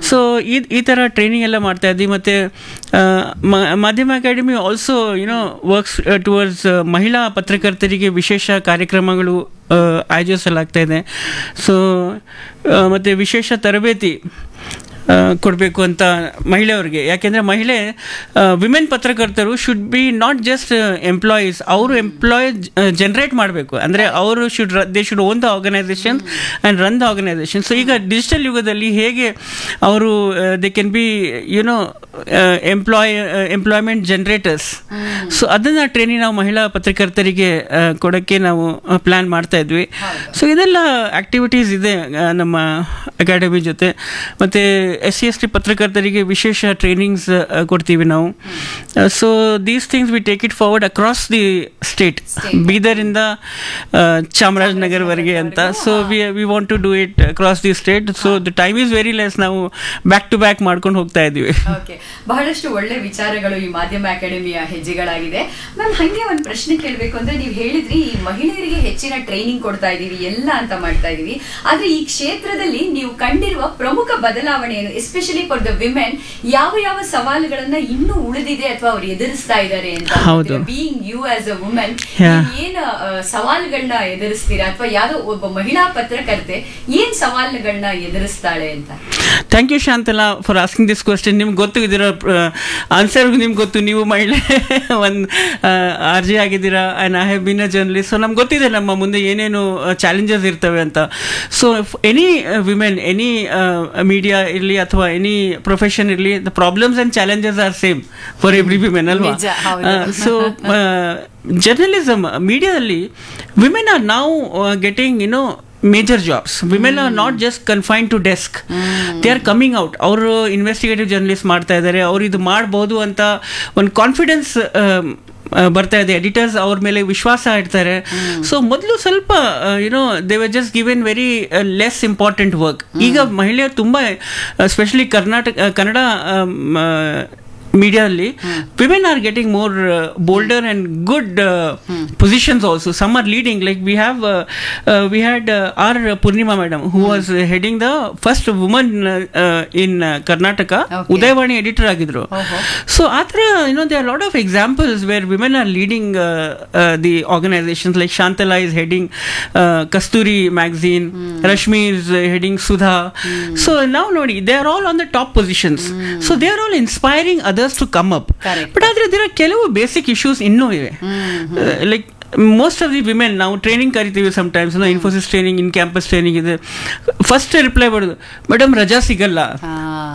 So ಈ ಈ ಥರ ಟ್ರೈನಿಂಗ್ ಎಲ್ಲ ಮಾಡ್ತಾ ಇದ್ವಿ ಮತ್ತು Madhyama academy also you know works towards ಮಹಿಳಾ ಪತ್ರಕರ್ತರಿಗೆ ವಿಶೇಷ ಕಾರ್ಯಕ್ರಮಗಳು ಆ, ಆಯೋಜಿಸಲಾಗ್ತಾ ಇದೆ ಸೊ ಮತ್ತು ವಿಶೇಷ ತರಬೇತಿ ಕೊಡಬೇಕು ಅಂತ ಮಹಿಳೆಯವ್ರಿಗೆ ಯಾಕೆಂದರೆ ಮಹಿಳೆ ವಿಮೆನ್ ಪತ್ರಕರ್ತರು should be not just employees ಅವರು ಎಂಪ್ಲಾಯ್ ಜನರೇಟ್ ಮಾಡಬೇಕು ಅಂದರೆ ಅವರು should they should own the organization and run the organization so ಈಗ ಡಿಜಿಟಲ್ ಯುಗದಲ್ಲಿ ಹೇಗೆ ಅವರು they can be you know employ employment generators so ಅದನ್ನು ಟ್ರೈನಿಂಗ್ ನಾವು ಮಹಿಳಾ ಪತ್ರಕರ್ತರಿಗೆ ಆ, ಕೊಡೋಕ್ಕೆ ನಾವು ಪ್ಲ್ಯಾನ್ ಮಾಡ್ತಾ ಇದ್ವಿ ಸೊ ಇದೆಲ್ಲ ಆ್ಯಕ್ಟಿವಿಟೀಸ್ ಇದೆ ಆ, ನಮ್ಮ ಅಕಾಡೆಮಿ ಜೊತೆ ಮತ್ತು ಎಸ್ ಸಿ ಎಸ್ ಟಿ ಪತ್ರಕರ್ತರಿಗೆ ವಿಶೇಷ ಟ್ರೈನಿಂಗ್ಸ್ ಕೊಡ್ತೀವಿ ನಾವು so these things we take it forward across the state ಬೀದರಿಂದ ಆ, ಚಾಮರಾಜನಗರವರೆಗೆ ಅಂತ so we we want to do it across the state so the time is very less ನಾವು back to back ಮಾಡ್ಕೊಂಡು ಹೋಗ್ತಾ ಇದ್ದೀವಿ ಓಕೆ ಬಹಳಷ್ಟು ಒಳ್ಳೆ ವಿಚಾರಗಳು ಈ ಮಾಧ್ಯಮ ಅಕಾಡೆಮಿಯ ಹೆಜ್ಜೆಗಳಾಗಿದೆ ಮ್ಯಾಮ್ ಹಂಗೆ ಒಂದು ಪ್ರಶ್ನೆ ಕೇಳಬೇಕು ಅಂದ್ರೆ ನೀವು ಹೇಳಿದ್ರಿ ಈ ಮಹಿಳೆಯರಿಗೆ ಹೆಚ್ಚಿನ ಟ್ರೈನಿಂಗ್ ಕೊಡ್ತಾ ಇದೀವಿ ಎಲ್ಲ ಅಂತ ಮಾಡ್ತಾ ಇದೀವಿ ಆದ್ರೆ ಈ ಕ್ಷೇತ್ರದಲ್ಲಿ ನೀವು ಕಂಡಿರುವ ಪ್ರಮುಖ ಬದಲಾವಣೆ ಏನು ಎಸ್ಪೆಷಲಿ ಫಾರ್ ದ ವಿಮೆನ್ ಯಾವ ಯಾವ ಸವಾಲುಗಳನ್ನ ಇನ್ನೂ ಉಳಿದಿದೆ ಅಥವಾ ಅವ್ರು ಎದುರಿಸ್ತಾ ಇದ್ದಾರೆ ಅಂತ ಹೌದು. Being you as a women Yeah. ಏನ್ ಆ, ಸವಾಲುಗಳನ್ನ ಎದುರಿಸ್ತೀರಾ ಅಥವಾ ಯಾವ್ದೋ ಒಬ್ಬ ಮಹಿಳಾ ಪತ್ರಕರ್ತೆ ಏನ್ ಸವಾಲುಗಳನ್ನ ಎದುರಿಸ್ತಾಳೆ ಅಂತ thank you Shantala for asking this question ನಿಮ್ಗೆ ಗೊತ್ತು ಇದರ ಆನ್ಸರ್ ನಿಮ್ಗೆ ಗೊತ್ತು ನೀವು ಮಹಿಳೆ ಒಂದು ಆರ್ ಜಿ ಆಗಿದ್ದೀರಾ and I have been a journalist so ನಮ್ಗೆ ಗೊತ್ತಿದೆ ನಮ್ಮ ಮುಂದೆ ಏನೇನು ಚಾಲೆಂಜಸ್ ಇರ್ತವೆ ಅಂತ so any women any media ಇರಲಿ ಅಥವಾ ಎನಿ ಪ್ರೊಫೆಷನ್ ಇರಲಿ the problems and challenges are same for every women ಅಲ್ವಾ ನಿಜ, ಹೌದು. ಸೊ ಜರ್ನಲಿಸಮ್ ಮೀಡಿಯಾದಲ್ಲಿ ವಿಮೆನ್ ಆರ್ ನಾವು getting you know major jobs women are not just confine to desk they are coming out ಅವರು investigative journalist ಮಾಡ್ತಾ ಇದ್ದಾರೆ ಅವ್ರು ಇದು ಮಾಡ್ಬೋದು ಅಂತ ಒಂದು ಕಾನ್ಫಿಡೆನ್ಸ್ ಬರ್ತಾ ಇದೆ ಎಡಿಟರ್ಸ್ ಅವ್ರ ಮೇಲೆ ವಿಶ್ವಾಸ ಇಡ್ತಾರೆ ಸೊ ಮೊದಲು ಸ್ವಲ್ಪ you know they were just given very less important work ಈಗ ಮಹಿಳೆಯರು ತುಂಬ ಸ್ಪೆಷಲಿ ಕರ್ನಾಟಕ ಕನ್ನಡ ಮೀಡಿಯಾದಲ್ಲಿ women are getting more bolder and good positions also some are leading like we have we had are Poornima madam who was heading the first woman in Karnataka Okay. Udayavani editor ಆಗಿದ್ರು ಓಹೋ. So ಆ ಥರ you know they are lot of examples where women are leading the organizations like Shantala is heading Kasturi magazine Rashmi is heading Sudha so ನಾವು ನೋಡಿ they are all on the top positions so they are all inspiring others to come up Correct. But ಆದ್ರೆ ಇದರ ಕೆಲವು basic issues ಇನ್ನೂ ಇವೆ like most of the women ನಾವು training ಕರಿತೀವಿ sometimes Infosys training in campus training ಇದೆ first reply ಮಾಡೋದು madam ರಜಾ ಸಿಗಲ್ಲ ಆ,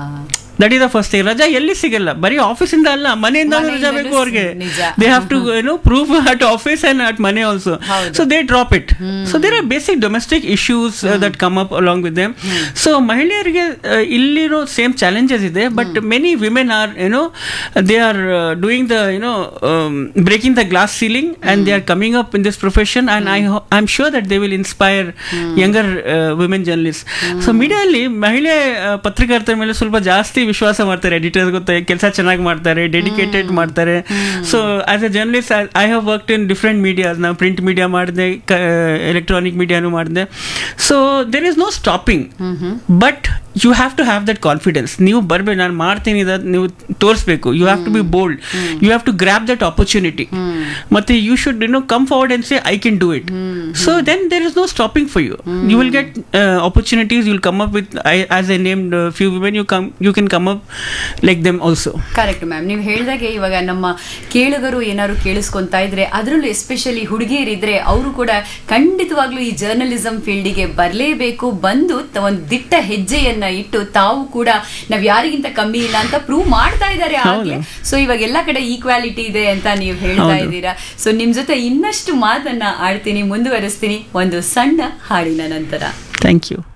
that is the first thing ರಜಾ ಎಲ್ಲಿ ಸಿಗಲ್ಲ ಬರೀ ಆಫೀಸಿಂದ ಅಲ್ಲ ಮನೆಯಿಂದ ರಜಾ ಮನೆಯಿಂದಲೂ ಬೇಕು ಅವ್ರಿಗೆ ನಿಜ. They have to no prove at office and at ಮನೆ ಆಲ್ಸೋ ಹೌದು. So they drop it so there are basic domestic issues that come up along with them so ಮಹಿಳೆಯರಿಗೆ uh, ಇಲ್ಲಿರೋ ಸೇಮ್ ಚಾಲೆಂಜಸ್ ಇದೆ but many women are you know they are doing the you know breaking the glass ceiling and they are coming up in this profession and I I am sure that they will inspire younger women journalist so ಮೀಡಿಯಾದಲ್ಲಿ ಮಹಿಳೆ ಆ, ಪತ್ರಕರ್ತರ ಮೇಲೆ ಸ್ವಲ್ಪ ಜಾಸ್ತಿ ವಿಶ್ವಾಸ ಮಾಡ್ತಾರೆ editors ಗೊತ್ತ ಕೆಲಸ ಚೆನ್ನಾಗಿ ಮಾಡ್ತಾರೆ ಡೆಡಿಕೇಟೆಡ್ ಮಾಡ್ತಾರೆ so as a journalist I have work in different medias ನಾವು ಪ್ರಿಂಟ್ ಮೀಡಿಯಾ ಮಾಡಿದೆ ಎಲೆಕ್ಟ್ರಾನಿಕ್ ಮೀಡಿಯಾನು ಮಾಡಿದೆ so there is no stopping but you have to have that confidence ನೀವು ಬರ್ಬೇಕು ನಾನು ಮಾಡ್ತೀನಿ ಇದನ್ನ ನೀವು ತೋರಿಸ್ಬೇಕು you have to be bold you have to grab that opportunity ಮತ್ತೆ you should you know come forward and say I can do it so then there is no stopping for you you will get opportunities you will come up with as a named few women you come you can come up like them also correct ma'am ನೀವು ಹೇಳಿದಾಗೆ ಇವಾಗ ನಮ್ಮ ಕೇಳುಗರು ಏನಾದ್ರು ಕೇಳಿಸ್ಕೊಂತಾ ಇದ್ರೆ ಅದರಲ್ಲೂ especially ಹುಡುಗಿಯರಿದ್ರೆ ಅವರು ಕೂಡ ಖಂಡಿತವಾಗ್ಲೂ ಈ ಜರ್ನಲಿಸಂ ಫೀಲ್ಡಿಗೆ ಬರಲೇಬೇಕು ಬಂದು ತ- ಒಂದು ದಿಟ್ಟ ಹೆಜ್ಜೆಯನ್ನ ಇಟ್ಟು ತಾವು ಕೂಡ ನಾವ್ ಯಾರಿಗಿಂತ ಕಮ್ಮಿ ಇಲ್ಲ ಅಂತ ಪ್ರೂವ್ ಮಾಡ್ತಾ ಇದ್ದಾರೆ ಆಗ್ಲೇ ಸೊ ಇವಾಗ ಎಲ್ಲ ಕಡೆ ಈಕ್ವಾಲಿಟಿ ಇದೆ ಅಂತ ನೀವು ಹೇಳ್ತಾ ಹೌದು. ಇದ್ದೀರಾ ಸೊ ನಿಮ್ ಜೊತೆ ಇನ್ನಷ್ಟು ಮಾತನ್ನ ಆಡ್ತೀನಿ ಮುಂದುವರಿಸ್ತೀನಿ ಒಂದು ಸಣ್ಣ ಹಾಡಿನ ನಂತರ ಥ್ಯಾಂಕ್ ಯು